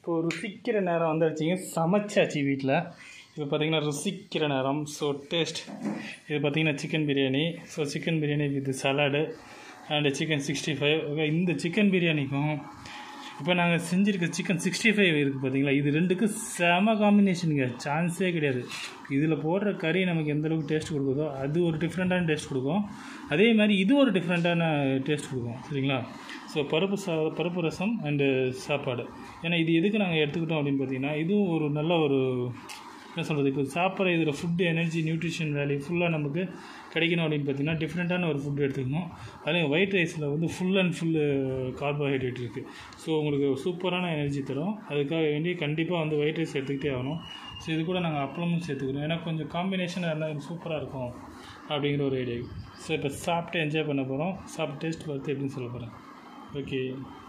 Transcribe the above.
இப்போ ருசிக்கிற நேரம் வந்துடுச்சிங்க சமைச்சாச்சு வீட்டில் இப்போ பார்த்தீங்கன்னா ருசிக்கிற நேரம் ஸோ டேஸ்ட் இது பார்த்தீங்கன்னா chicken biryani so chicken biryani with salad and chicken sixty five okay இந்த சிக்கன் பிரியாணிக்கும் இப்போ நாங்கள் செஞ்சுருக்க சிக்கன் சிக்ஸ்டி ஃபைவ் இருக்குது பார்த்தீங்களா இது ரெண்டுக்கும் செம காம்பினேஷனுங்க சான்ஸே கிடையாது இதில் போடுற கறி நமக்கு எந்த அளவுக்கு டேஸ்ட் கொடுக்குதோ அது ஒரு டிஃப்ரெண்ட்டான டேஸ்ட் கொடுக்கும் அதே மாதிரி இது ஒரு டிஃப்ரெண்ட்டான டேஸ்ட் கொடுக்கும் சரிங்களா ஸோ பருப்பு சா பருப்பு ரசம் அண்டு சாப்பாடு ஏன்னா இது எதுக்கு நாங்கள் எடுத்துக்கிட்டோம் அப்படின்னு பார்த்தீங்கன்னா இதுவும் ஒரு நல்ல ஒரு என்ன சொல்கிறது இப்போ சாப்பிட்ற இதில் ஃபுட்டு எனர்ஜி நியூட்ரிஷன் வேல்யூ ஃபுல்லாக நமக்கு கிடைக்கணும் அப்படின்னு பார்த்தீங்கன்னா டிஃப்ரெண்ட்டான ஒரு ஃபுட் எடுத்துக்கணும் அதுலேயும் ஒயிட் ரைஸில் வந்து ஃபுல் அண்ட் ஃபுல்லு கார்போஹைட்ரேட் இருக்குது ஸோ உங்களுக்கு சூப்பரான எனர்ஜி தரும் அதுக்காக வேண்டி கண்டிப்பாக வந்து ஒயிட் ரைஸ் எடுத்துக்கிட்டே ஆகணும் ஸோ இது கூட நாங்கள் அப்பளமும் சேர்த்துக்கிறோம் ஏன்னா கொஞ்சம் காம்பினேஷனாக இருந்தால் எனக்கு சூப்பராக இருக்கும் அப்படிங்கிற ஒரு ஐடியா ஸோ இப்போ சாப்பிட்டு என்ஜாய் பண்ண போகிறோம் சாப்பிட்டு டேஸ்ட் பார்த்து எப்படின்னு சொல்ல போகிறேன் ஓகே